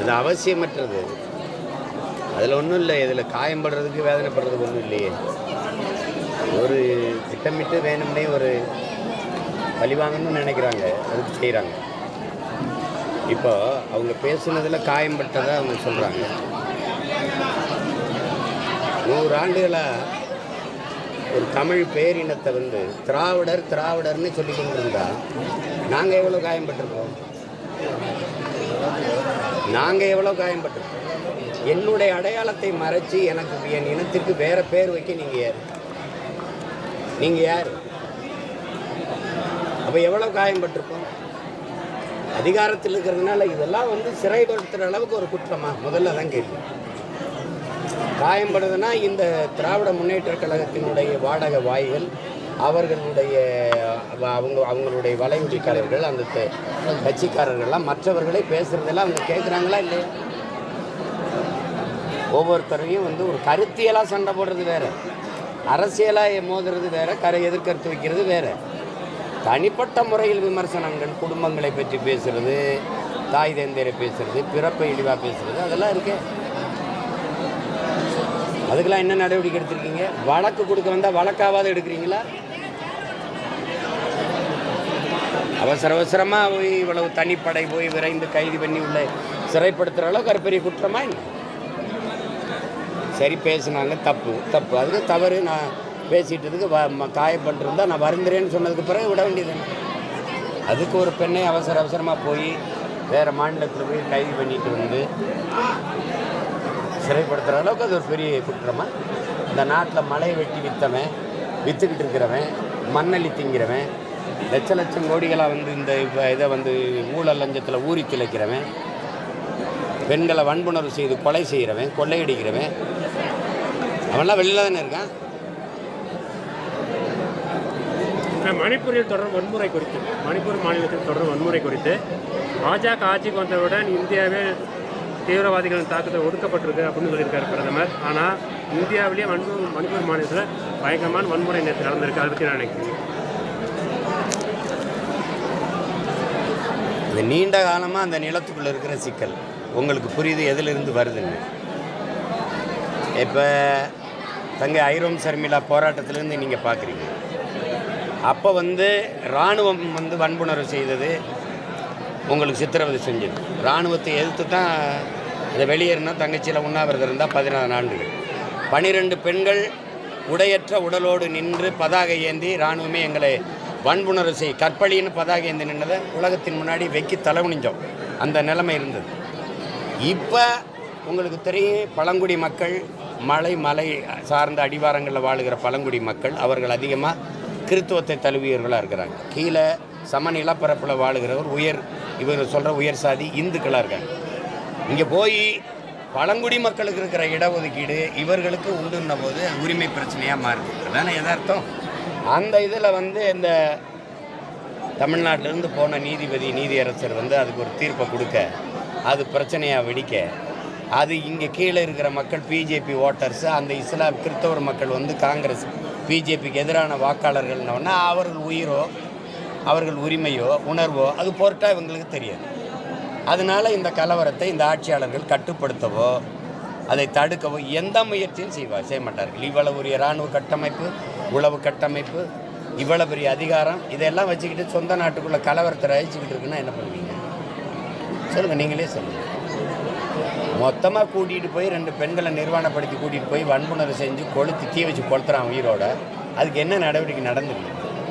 அது அவசியமற்றது அதில் ஒன்றும் இல்லை இதில் காயம்படுறதுக்கு வேதனைப்படுறதுக்கு ஒன்றும் இல்லையே ஒரு திட்டமிட்டு வேணும்னே ஒரு பழிவாங்கணும்னு நினைக்கிறாங்க அதுக்கு செய்கிறாங்க இப்போ அவங்க பேசுனதில் காயம்பட்டதை அவங்க சொல்கிறாங்க நூறு ஆண்டுகளாக ஒரு தமிழ் பேரினத்தை வந்து திராவிடர் திராவிடர்னு சொல்லி கொண்டிருந்தா நாங்கள் எவ்வளோ காயம்பட்டிருக்கோம் நாங்கள் எவ்வளோ காயம்பட்டிருக்கோம் என்னுடைய அடையாளத்தை மறைச்சி எனக்கு என் இனத்திற்கு வேற பேர் வைக்க நீங்கள் யார் நீங்கள் யார் அப்போ எவ்வளோ காயம்பட்டிருக்கோம் அதிகாரத்தில் இருக்கிறதுனால இதெல்லாம் வந்து சிறைப்படுத்துகிற அளவுக்கு ஒரு குற்றமா முதல்ல தான் கேள்வி காயம்படுதுன்னா இந்த திராவிட முன்னேற்ற கழகத்தினுடைய வாடகை வாய்கள் அவர்களுடைய அவ- அவங்க அவங்களுடைய வலைமுறைக்காரர்கள் அந்த த- கட்சிக்காரர்கள்லாம் மற்றவர்களை பேசுறதெல்லாம் அவங்க கேட்குறாங்களா இல்லையா ஒவ்வொருத்தரையும் வந்து ஒரு கருத்தியலாக சண்டை போடுறது வேற அரசியலாக மோதுறது வேற கரை எதிர்கருத்து வைக்கிறது வேற தனிப்பட்ட முறையில் விமர்சனங்கள் குடும்பங்களை பற்றி பேசுறது தாய் தந்தையரை பேசுறது பிறப்பை இழிவாக பேசுறது அதெல்லாம் இருக்கே அதுக்கெல்லாம் என்ன நடவடிக்கை எடுத்திருக்கீங்க வழக்கு கொடுக்க வந்தால் வழக்காவது எடுக்கிறீங்களா அவசர அவசரமாக போய் இவ்வளவு தனிப்படை போய் விரைந்து கைது பண்ணி உள்ள சிறைப்படுத்துகிற அளவுக்கு அது பெரிய குற்றமா என்ன சரி பேசுனாங்க தப்பு தப்பு அதுக்கு தவறு நான் பேசிட்டதுக்கு வ ம- காயப்பட்டிருந்தா நான் வருந்துறேன்னு சொன்னதுக்கு பிறகு விட வேண்டியது அதுக்கு ஒரு பெண்ணை அவசர அவசரமாக போய் வேறு மாநிலத்தில் போய் கைது பண்ணிட்டு வந்து சிறைப்படுத்துகிற அளவுக்கு அது ஒரு பெரிய குற்றமா இந்த நாட்டில் மலையை வெட்டி விற்றவன் விற்றுக்கிட்டு இருக்கிறவன் மண்ணள்ளி திங்கிறவன் லட்ச லட்சம் கோடிகளாக வந்து இந்த இவ- இதை வந்து ஊழல் லஞ்சத்தில் ஊறி திளைக்கிறவன் பெண்களை வன்புணர்வு செய்து கொலை செய்கிறவன் கொள்ளையடிக்கிறவன் அவன்லாம் வெளியில் தானே இருக்கான் மணிப்பூரில் தொடர் வன்முறை குறித்து மணிப்பூர் மாநிலத்தில் தொடர் வன்முறை குறித்து பாஜக ஆட்சிக்கு வந்தவுடன் இந்தியாவில் தீவிரவாதிகளின் தாக்குதல் ஒடுக்கப்பட்டிருக்கு அப்படின்னு சொல்லியிருக்காரு பிரதமர் ஆனால் இந்தியாவிலேயே வன்முறை மணிப்பூர் மாநிலத்தில் பயங்கரமான வன்முறை நேற்று நடந்திருக்கு அதை பற்றி நான் நினைக்கிறேன் இது நீண்ட காலமாக அந்த நிலத்துக்குள்ளே இருக்கிற சிக்கல் உங்களுக்கு புரியுது எதிலிருந்து வருதுன்னு இப்போ தங்க ஐரோம் சர்மிளா போராட்டத்திலேருந்து நீங்கள் பார்க்குறீங்க அப்போ வந்து இராணுவம் வந்து வன்புணர்வு செய்தது உங்களுக்கு சித்திரவதை செஞ்சது இராணுவத்தை எதிர்த்து தான் இதை வெளியேறினா தங்கச்சியில் உண்ணாவிரதம் இருந்தால் பதினாறு ஆண்டுகள் பனிரெண்டு பெண்கள் உடையற்ற உடலோடு நின்று பதாகை ஏந்தி இராணுவமே எங்களை வன்புணர்வு செய் கற்பழின்னு பதாகை ஏந்தி நின்றதை உலகத்தின் முன்னாடி வெக்கி தலைகுனிஞ்சோம் அந்த நிலைமை இருந்தது இப்போ உங்களுக்கு தெரியும் பழங்குடி மக்கள் மலை மலை சார்ந்த அடிவாரங்களில் வாழுகிற பழங்குடி மக்கள் அவர்கள் அதிகமாக கிறித்துவத்தை தழுவியவர்களாக இருக்கிறாங்க கீழே சம நிலப்பரப்பில் வாழுகிறவர் உயர் இவர் சொல்கிற உயர் சாதி இந்துக்களாக இருக்காங்க இங்கே போய் பழங்குடி மக்களுக்கு இருக்கிற இடஒதுக்கீடு இவர்களுக்கு உண்டுன்ன போது அது உரிமை பிரச்சனையாக மாறுது அதானே எதார்த்தம் அந்த இதில் வந்து இந்த தமிழ்நாட்டிலேருந்து போன நீதிபதி நீதியரசர் வந்து அதுக்கு ஒரு தீர்ப்பை கொடுக்க அது பிரச்சனையாக வெடிக்க அது இங்கே கீழே இருக்கிற மக்கள் பிஜேபி ஓட்டர்ஸ் அந்த இஸ்லாம் கிறிஸ்தவர் மக்கள் வந்து காங்கிரஸ் பிஜேபிக்கு எதிரான வாக்காளர்கள்னோடனே அவர்கள் உயிரோ அவர்கள் உரிமையோ உணர்வோ அது பொருட்டா இவங்களுக்கு தெரியாது அதனால இந்த கலவரத்தை இந்த ஆட்சியாளர்கள் கட்டுப்படுத்தவோ அதை தடுக்கவோ எந்த முயற்சியும் செய்வார் செய்ய மாட்டார்கள் இவ்வளவு ஒரு இராணுவ கட்டமைப்பு உளவு கட்டமைப்பு இவ்வளவு பெரிய அதிகாரம் இதெல்லாம் வச்சுக்கிட்டு சொந்த நாட்டுக்குள்ள கலவரத்தை ரசிச்சுக்கிட்டு இருக்குன்னா என்ன பண்ணுவீங்க சொல்லுங்கள் நீங்களே சொல்லுங்கள் மொத்தமாக கூட்டிகிட்டு போய் ரெண்டு பெண்களை நிர்வாணப்படுத்தி கூட்டிகிட்டு போய் வன்புணர்வு செஞ்சு கொளுத்தி தீ வச்சு கொளுத்துறான் உயிரோட அதுக்கு என்ன நடவடிக்கை நடந்துருக்கு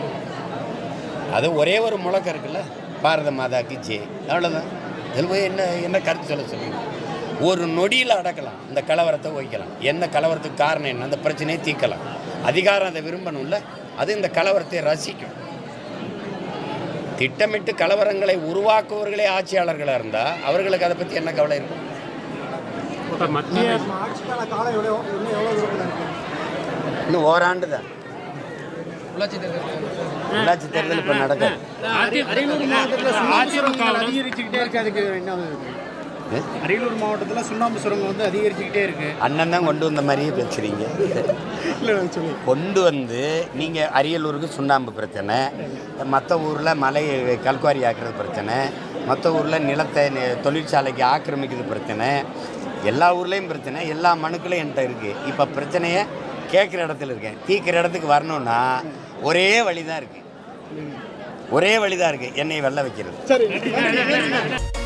அது ஒரே ஒரு முழக்கம் இருக்குல்ல பாரத மாதா கி ஜெய் அவ்வளோதான் இதில் போய் என்ன என்ன கருத்து சொல்ல சொல்லுங்க ஒரு நொடியில் அடக்கலாம் இந்த கலவரத்தை வைக்கலாம் என்ன கலவரத்துக்கு காரணம் என்ன அந்த பிரச்சனையை தீர்க்கலாம் அதிகாரம் அதை விரும்பணும்ல அது இந்த கலவரத்தை ரசிக்கும் திட்டமிட்டு கலவரங்களை உருவாக்குவர்களே ஆட்சியாளர்களாக இருந்தால் அவர்களுக்கு அதை பற்றி என்ன கவலை இருக்கும் இப்போ மத்திய நம்ம ஆட்சிக்கான காலம் எவ்வளோ இன்னும் எவ்வளோ தூரத்தில் இருக்கு இன்னும் ஓராண்டு தான் உள்ளாட்சி தேர்தல் உள்ளாட்சி தேர்தல் இப்போ நடக்கும் அரியலூர் மாவட்டத்தில் சுண்ணாம்பு சுரங்கங்கள் அதிகரிச்சுக்கிட்டே இருக்கு அதுக்கு என்ன இருக்கு ஏ? அரியலூர் மாவட்டத்தில் சுண்ணாம்பு சுரங்கம் வந்து அதிகரிச்சுக்கிட்டே இருக்கு அண்ணன் தான் கொண்டு வந்த மாதிரியே பேசுகிறீங்க இல்லை சொல்லி கொண்டு வந்து நீங்கள் அரியலூருக்கு சுண்ணாம்பு பிரச்சனை மற்ற ஊரில் மலை கல்குவாரி ஆக்குறது பிரச்சனை மற்ற ஊரில் நிலத்தை நி- தொழிற்சாலைக்கு ஆக்கிரமிக்கிறது பிரச்சனை எல்லா ஊர்லேயும் பிரச்சனை எல்லா மனுக்களும் என்கிட்ட இருக்குது இப்போ பிரச்சனையை கேட்குற இடத்துல இருக்கேன் தீர்க்கிற இடத்துக்கு வரணும்னா ஒரே வழி தான் இருக்குது ஒரே வழி தான் இருக்குது என்னை வெள்ள வைக்கிறது சரி